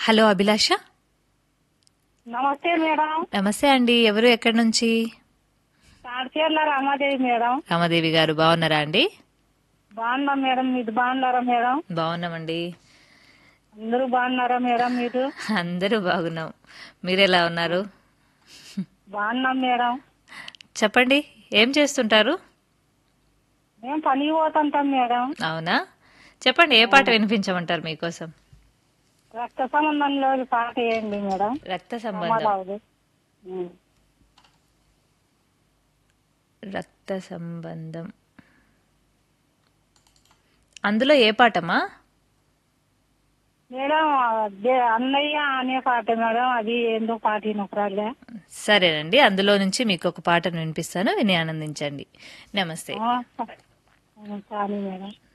Hello అభిలాష నమస్తే madam నమస్తే అండి ఎవరు ఎక్కడి నుంచి తాడిచేర్ల రామాదేవి మేడం రామదేవి గారు బాగున్నారా అండి బాగున్నాం మేడం మీరు బాగున్నారా మేడం బాగున్నామండి అందరూ బాగున్నారా మేడం మీరు అందరూ బాగున్నాం మీరు ఎలా ఉన్నారు బాగున్నాం మేడం చెప్పండి ఏం చేస్తుంటారు మేము పనికి పోతుంటాం మేడం అవునా చెప్పండి ఏ పాట వినిపించమంటారు మీకోసం రక్త సంబంధంలో పాట వేయండి మేడం రక్త సంబంధం రామారావుది ఉం. రక్త సంబంధం అందులో ఏ పాటమ్మా మేడం అదే అన్నయ్య అనే పాట మేడం అది ఏందో పాట వినకరాలే సరేనండి అందులో నుంచి మీకు ఒక పాటను వినిపిస్తాను విని ఆనందించండి నమస్తే కానీ మేడం